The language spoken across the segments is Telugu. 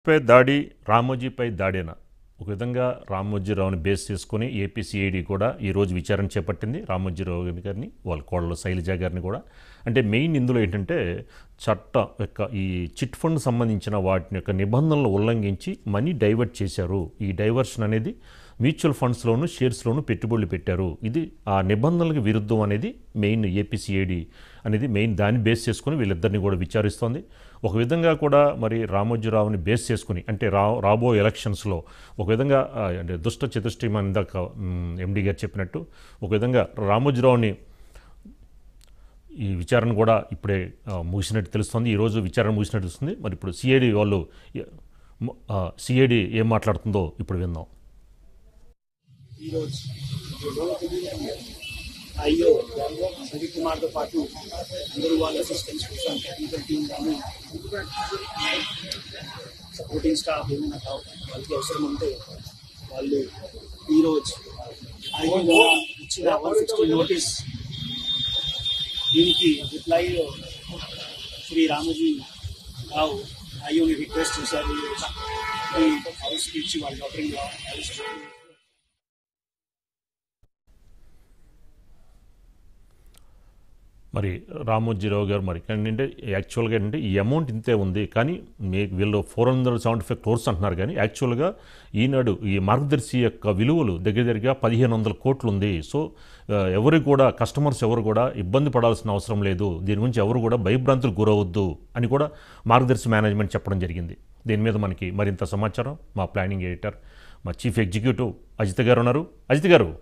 పై దాడి రామోజీపై దాడేనా ఒక విధంగా రామోజీరావుని బేస్ చేసుకుని ఏపీసీఐడి కూడా ఈరోజు విచారణ చేపట్టింది రామోజీరావు గారిని వాళ్ళ కోడలు శైలజ గారిని కూడా అంటే మెయిన్ ఇందులో ఏంటంటే చట్ట యొక్క ఈ చిట్ ఫండ్ సంబంధించిన వాటిని యొక్క నిబంధనలు ఉల్లంఘించి మనీ డైవర్ట్ చేశారు ఈ డైవర్షన్ అనేది మ్యూచువల్ ఫండ్స్లోను షేర్స్లోను పెట్టుబడులు పెట్టారు ఇది ఆ నిబంధనలకు విరుద్ధం అనేది మెయిన్ ఏపీసీఐడి అనేది మెయిన్ దాన్ని బేస్ చేసుకుని వీళ్ళిద్దరిని కూడా విచారిస్తోంది ఒక విధంగా కూడా మరి రామోజీరావుని బేస్ చేసుకుని అంటే రా రాబో ఎలక్షన్స్లో ఒక విధంగా ఆ, అంటే దుష్ట చతుష్టయం ఇందాక ఎండి గారు చెప్పినట్టు ఒక విధంగా రామోజీరావుని ఈ విచారణ కూడా ఇప్పుడే ఆ, ముగిసినట్టు తెలుస్తుంది ఈరోజు విచారణ ముగిసినట్టు తెలుస్తుంది మరి ఇప్పుడు సిఐడి వాళ్ళు సిఐడి ఏం మాట్లాడుతుందో ఇప్పుడు విందాం ఈరోజు అయ్యో సందీప్ కుమార్తో పాటు అందరూ వాళ్ళ అసిస్టెంట్స్ కోసం టెక్నికల్ టీం కానీ సపోర్టింగ్ స్టాఫ్ ఏమైనా కావాలి వాళ్ళకి అవసరం ఉంటే వాళ్ళు ఈరోజు ఐదు ఇచ్చిన వన్ సిక్స్టీ నోటీస్ దీనికి రిప్లై శ్రీ రామోజీ రావు అయ్యోని రిక్వెస్ట్ చేశారు ఈ హౌస్కి ఇచ్చి వాళ్ళ డాక్టరింగ్ హౌస్ మరి రామోజీరావు గారు మరి ఏంటంటే యాక్చువల్గా ఏంటంటే ఈ అమౌంట్ ఇంతే ఉంది కానీ మీ వీళ్ళు four hundred seventy five crores అంటున్నారు కానీ యాక్చువల్గా ఈనాడు ఈ మార్గదర్శి యొక్క విలువలు దగ్గర దగ్గరగా పదిహేను వందల కోట్లు ఉంది సో ఆ, ఎవరు కూడా కస్టమర్స్ ఎవరు కూడా ఇబ్బంది పడాల్సిన అవసరం లేదు దీని గురించి ఎవరు కూడా భయభ్రాంతులు గురవద్దు అని కూడా మార్గదర్శి మేనేజ్మెంట్ చెప్పడం జరిగింది దీని మీద మనకి మరింత సమాచారం మా ప్లానింగ్ ఎడిటర్ మా చీఫ్ ఎగ్జిక్యూటివ్ అజిత్ గారు ఉన్నారు అజిత్ గారు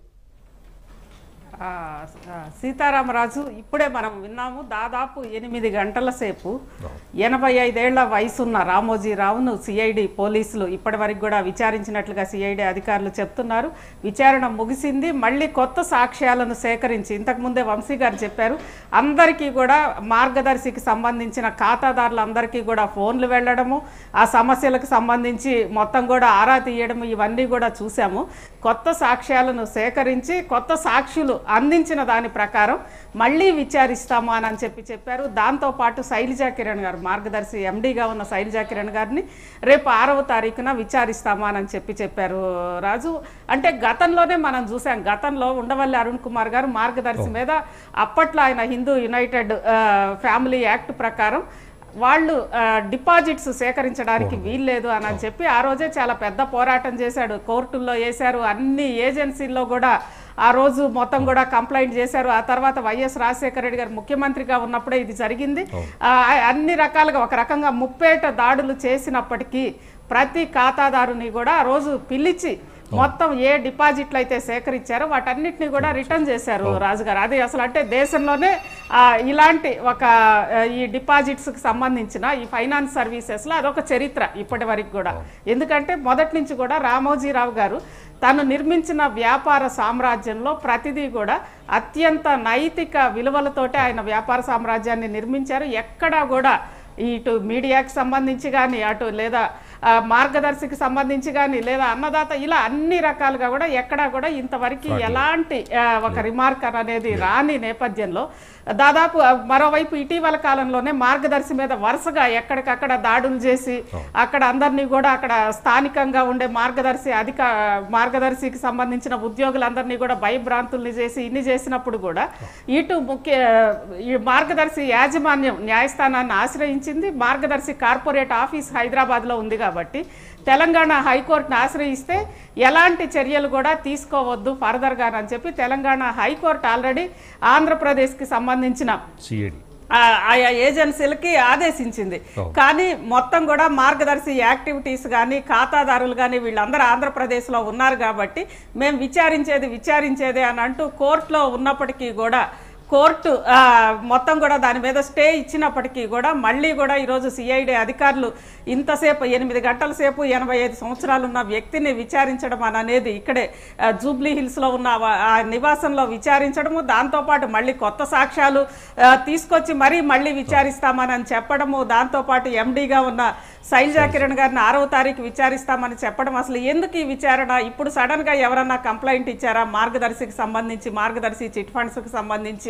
ఆ, ఆ, సీతారామరాజు ఇప్పుడే మనం విన్నాము దాదాపు ఎనిమిది గంటల సేపు ఎనభై ఐదేళ్ల వయసున్న రామోజీరావును సిఐడి పోలీసులు ఇప్పటి వరకు కూడా విచారించినట్లుగా సిఐడి అధికారులు చెప్తున్నారు విచారణ ముగిసింది మళ్ళీ కొత్త సాక్ష్యాలను సేకరించి ఇంతకుముందే వంశీ గారు చెప్పారు అందరికీ కూడా మార్గదర్శికి సంబంధించిన ఖాతాదారులందరికీ కూడా ఫోన్లు వెళ్ళడము ఆ సమస్యలకు సంబంధించి మొత్తం కూడా ఆరా తీయడము ఇవన్నీ కూడా చూసాము కొత్త సాక్ష్యాలను సేకరించి కొత్త సాక్షులు అందించిన దాని ప్రకారం మళ్ళీ విచారిస్తాము అని అని చెప్పి చెప్పారు దాంతోపాటు శైలజా కిరణ్ గారు మార్గదర్శి ఎండీగా ఉన్న శైలజా కిరణ్ గారిని రేపు ఆరవ తారీఖున విచారిస్తాము అని చెప్పి చెప్పారు రాజు అంటే గతంలోనే మనం చూసాం గతంలో ఉండవల్లి అరుణ్ కుమార్ గారు మార్గదర్శి మీద అప్పట్లో ఆయన హిందూ యునైటెడ్ ఆ, ఫ్యామిలీ యాక్ట్ ప్రకారం వాళ్ళు ఆ, డిపాజిట్స్ సేకరించడానికి వీల్లేదు అని అని చెప్పి ఆ రోజే చాలా పెద్ద పోరాటం చేశాడు కోర్టుల్లో వేశారు అన్ని ఏజెన్సీల్లో కూడా ఆ రోజు మొత్తం కూడా కంప్లైంట్ చేశారు ఆ తర్వాత వైఎస్ రాజశేఖర రెడ్డి గారు ముఖ్యమంత్రిగా ఉన్నప్పుడే ఇది జరిగింది ఆ, అన్ని రకాలుగా ఒక రకంగా ముప్పేట దాడులు చేసినప్పటికీ ప్రతి ఖాతాదారుని కూడా ఆ రోజు పిలిచి మొత్తం ఏ డిపాజిట్లు అయితే సేకరించారో వాటన్నిటిని కూడా రిటర్న్ చేశారు రాజుగారు అది అసలు అంటే దేశంలోనే ఆ, ఇలాంటి ఒక ఆ, ఈ డిపాజిట్స్కి సంబంధించిన ఈ ఫైనాన్స్ సర్వీసెస్లో అదొక చరిత్ర ఇప్పటి వరకు కూడా ఎందుకంటే మొదటి నుంచి కూడా రామోజీరావు గారు తను నిర్మించిన వ్యాపార సామ్రాజ్యంలో ప్రతిదీ కూడా అత్యంత నైతిక విలువలతోటే ఆయన వ్యాపార సామ్రాజ్యాన్ని నిర్మించారు ఎక్కడా కూడా ఇటు మీడియాకి సంబంధించి కానీ అటు లేదా ఆ, మార్గదర్శికి సంబంధించి కానీ లేదా అన్నదాత ఇలా అన్ని రకాలుగా కూడా ఎక్కడా కూడా ఇంతవరకు ఎలాంటి ఆ, ఒక రిమార్క్ అనేది రాని నేపథ్యంలో దాదాపు ఆ, మరోవైపు ఇటీవల కాలంలోనే మార్గదర్శి మీద వరుసగా ఎక్కడికక్కడ దాడులు చేసి అక్కడ అందరినీ కూడా అక్కడ స్థానికంగా ఉండే మార్గదర్శి అధిక మార్గదర్శికి సంబంధించిన ఉద్యోగులందరినీ కూడా భయభ్రాంతుల్ని చేసి ఇన్ని చేసినప్పుడు కూడా ఇటు ముఖ్య ఈ మార్గదర్శి యాజమాన్యం న్యాయస్థానాన్ని ఆశ్రయించింది మార్గదర్శి కార్పొరేట్ ఆఫీస్ హైదరాబాద్లో ఉంది కాబట్టి తెలంగాణ హైకోర్టును ఆశ్రయిస్తే ఎలాంటి చర్యలు కూడా తీసుకోవద్దు ఫర్దర్గా అని చెప్పి తెలంగాణ హైకోర్టు ఆల్రెడీ ఆంధ్రప్రదేశ్కి సంబంధించిన సిఐడి ఆ, ఆయా ఏజెన్సీలకి ఆదేశించింది కానీ మొత్తం కూడా మార్గదర్శి యాక్టివిటీస్ కానీ ఖాతాదారులు కానీ వీళ్ళందరూ ఆంధ్రప్రదేశ్లో ఉన్నారు కాబట్టి మేము విచారించేది విచారించేది అని అంటూ కోర్టులో ఉన్నప్పటికీ కూడా కోర్టు ఆ, మొత్తం కూడా దాని మీద స్టే ఇచ్చినప్పటికీ కూడా మళ్ళీ కూడా ఈరోజు సిఐడి అధికారులు ఇంతసేపు ఎనిమిది గంటల సేపు ఎనభై ఐదు సంవత్సరాలు ఉన్న వ్యక్తిని విచారించడం అని అనేది ఇక్కడే ఆ, జూబ్లీ హిల్స్లో ఉన్న ఆ- ఆ నివాసంలో విచారించడము దాంతోపాటు మళ్ళీ కొత్త సాక్ష్యాలు ఆ, తీసుకొచ్చి మరీ మళ్ళీ విచారిస్తామని అని చెప్పడము దాంతోపాటు ఎండీగా ఉన్న శైలజా కిరణ్ గారిని ఆరవ తారీఖు విచారిస్తామని చెప్పడం అసలు ఎందుకు ఈ విచారణ ఇప్పుడు సడన్ గా ఎవరన్నా కంప్లైంట్ ఇచ్చారా మార్గదర్శికి సంబంధించి మార్గదర్శి చిట్ ఫండ్స్ కి సంబంధించి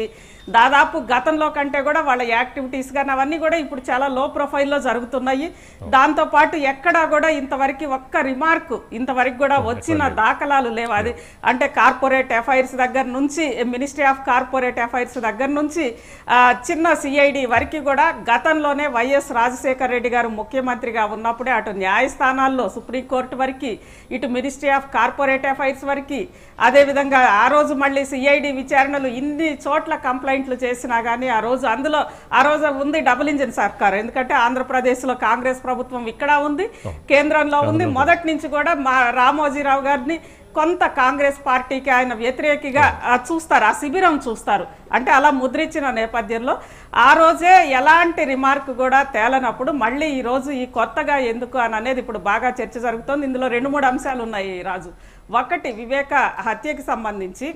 దాదాపు గతంలో కంటే కూడా వాళ్ళ యాక్టివిటీస్ కానీ అవన్నీ కూడా ఇప్పుడు చాలా లో ప్రొఫైల్లో జరుగుతున్నాయి దాంతో పాటు ఎక్కడా కూడా ఇంతవరకు ఒక్క రిమార్క్ ఇంతవరకు కూడా వచ్చిన దాఖలాలు లేవు అది అంటే కార్పొరేట్ అఫైర్స్ దగ్గర నుంచి మినిస్ట్రీ ఆఫ్ కార్పొరేట్ అఫైర్స్ దగ్గర నుంచి ఆ, చిన్న సిఐడి వరకు కూడా గతంలోనే వైఎస్ రాజశేఖర రెడ్డి గారు ముఖ్యమంత్రిగా ఉన్నప్పుడే అటు న్యాయస్థానాల్లో సుప్రీంకోర్టు వరకు ఇటు మినిస్ట్రీ ఆఫ్ కార్పొరేట్ అఫైర్స్ వరకు అదేవిధంగా ఆ రోజు మళ్ళీ సిఐడి విచారణలు ఇన్ని చోట్ల కంప్లైంట్లు చేసినా కానీ ఆ రోజు అందులో ఆ రోజు ఉంది డబుల్ ఇంజిన్ సర్కార్ ఎందుకంటే ఆంధ్రప్రదేశ్లో కాంగ్రెస్ ప్రభుత్వం ఇక్కడ ఉంది కేంద్రంలో ఉంది మొదటి నుంచి కూడా మా రామోజీరావు గారిని కొంత కాంగ్రెస్ పార్టీకి ఆయన వ్యతిరేకిగా ఆ, చూస్తారు ఆ శిబిరం చూస్తారు అంటే అలా ముద్రించిన నేపథ్యంలో ఆ రోజే ఎలాంటి రిమార్క్ కూడా తేలనప్పుడు మళ్ళీ ఈ రోజు ఈ కొత్తగా ఎందుకు అని అనేది ఇప్పుడు బాగా చర్చ జరుగుతోంది ఇందులో రెండు మూడు అంశాలు ఉన్నాయి రాజు ఒకటి వివేక హత్యకి సంబంధించి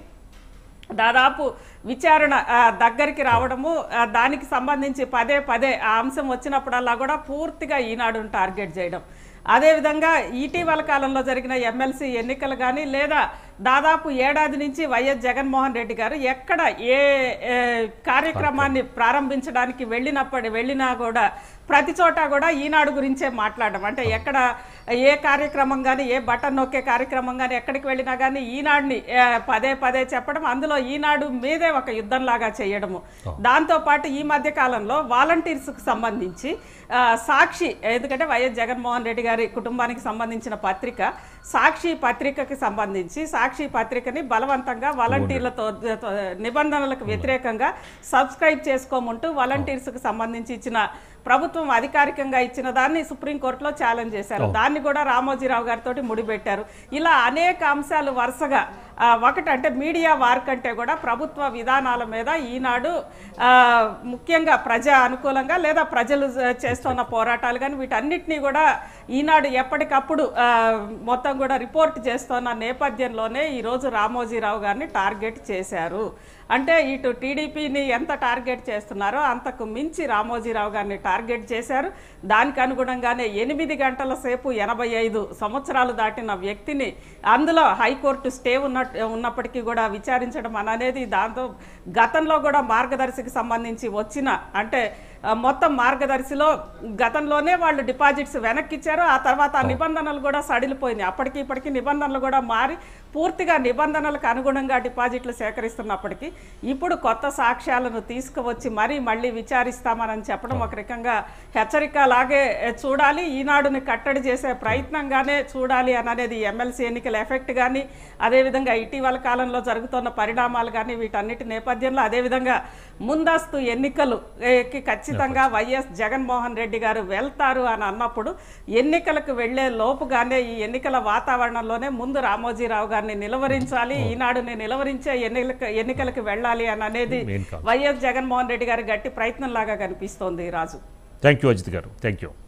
దాదాపు విచారణ ఆ, దగ్గరికి రావడము ఆ, దానికి సంబంధించి పదే పదే ఆ అంశం వచ్చినప్పుడల్లా కూడా పూర్తిగా ఈనాడును టార్గెట్ చేయడం అదేవిధంగా ఇటీవల కాలంలో జరిగిన ఎమ్మెల్సీ ఎన్నికలు కానీ లేదా దాదాపు ఏడాది నుంచి వైఎస్ జగన్మోహన్ రెడ్డి గారు ఎక్కడ ఏ ఏ కార్యక్రమాన్ని ప్రారంభించడానికి వెళ్ళినప్పటి వెళ్ళినా కూడా ప్రతి చోట కూడా ఈనాడు గురించే మాట్లాడడం అంటే ఎక్కడ ఏ కార్యక్రమం కానీ ఏ బటన్ నొక్కే కార్యక్రమం కానీ ఎక్కడికి వెళ్ళినా కానీ ఈనాడుని ఆ, పదే పదే చెప్పడం అందులో ఈనాడు మీదే ఒక యుద్ధంలాగా చేయడము దాంతోపాటు ఈ మధ్య కాలంలో వాలంటీర్స్కి సంబంధించి ఆ, సాక్షి ఎందుకంటే వైఎస్ జగన్మోహన్ రెడ్డి గారి కుటుంబానికి సంబంధించిన పత్రిక సాక్షి పత్రికకి సంబంధించి సాక్షి పత్రికని బలవంతంగా వాలంటీర్లతో తో- నిబంధనలకు వ్యతిరేకంగా సబ్స్క్రైబ్ చేసుకోమంటూ వాలంటీర్స్కి సంబంధించి ఇచ్చిన ప్రభుత్వం అధికారికంగా ఇచ్చిన దాన్ని సుప్రీంకోర్టులో ఛాలెంజ్ చేశారు దాన్ని కూడా రామోజీరావు గారితో ముడిపెట్టారు ఇలా అనేక అంశాలు వరుసగా ఆ, ఒకటంటే మీడియా వార్ కంటే కూడా ప్రభుత్వ విధానాల మీద ఈనాడు ఆ, ముఖ్యంగా ప్రజా అనుకూలంగా లేదా ప్రజలు చే- చేస్తున్న పోరాటాలు కానీ వీటన్నిటినీ కూడా ఈనాడు ఎప్పటికప్పుడు ఆ, మొత్తం కూడా రిపోర్ట్ చేస్తున్న నేపథ్యంలోనే ఈరోజు రామోజీరావు గారిని టార్గెట్ చేశారు అంటే ఇటు టీడీపీని ఎంత టార్గెట్ చేస్తున్నారో అంతకు మించి రామోజీరావు గారిని టార్గెట్ చేశారు దానికి అనుగుణంగానే ఎనిమిది గంటల సేపు ఎనభై ఐదు సంవత్సరాలు దాటిన వ్యక్తిని అందులో హైకోర్టు స్టే ఉన్న ఉన్నప్పటికీ కూడా విచారించడం అనేది దాంతో గతంలో కూడా మార్గదర్శికి సంబంధించి వచ్చిన అంటే ఆ, మొత్తం మార్గదర్శిలో గతంలోనే వాళ్ళు డిపాజిట్స్ వెనక్కి ఇచ్చారు ఆ తర్వాత ఆ నిబంధనలు కూడా సడిలిపోయినాయి అప్పటికి ఇప్పటికి నిబంధనలు కూడా మారి పూర్తిగా నిబంధనలకు అనుగుణంగా డిపాజిట్లు సేకరిస్తున్నప్పటికీ ఇప్పుడు కొత్త సాక్ష్యాలను తీసుకువచ్చి మరీ మళ్ళీ విచారిస్తామని చెప్పడం ఒక రకంగా హెచ్చరిక లాగే ఏ, చూడాలి ఈనాడుని కట్టడి చేసే ప్రయత్నంగానే చూడాలి అని అనేది ఎమ్మెల్సీ ఎన్నికల ఎఫెక్ట్ కానీ అదేవిధంగా ఇటీవల కాలంలో జరుగుతున్న పరిణామాలు కానీ వీటన్నిటి నేపథ్యంలో అదేవిధంగా ముందస్తు ఎన్నికలు ఏ, కి ఖచ్చితంగా వైఎస్ జగన్మోహన్ రెడ్డి గారు వెళ్తారు అని అన్నప్పుడు ఎన్నికలకు వెళ్లే లోపుగానే ఈ ఎన్నికల వాతావరణంలోనే ముందు రామోజీరావు గారిని నిలవరించాలి ఈనాడుని నిలవరించే ఎన్నికలకు ఎన్నికలకు వెళ్ళాలి అని అనేది Main cause. YS Jaganmohan Reddy garu గట్టి ప్రయత్నం లాగా కనిపిస్తోంది రాజు థ్యాంక్ యూ అజిత్ గారు థ్యాంక్ యూ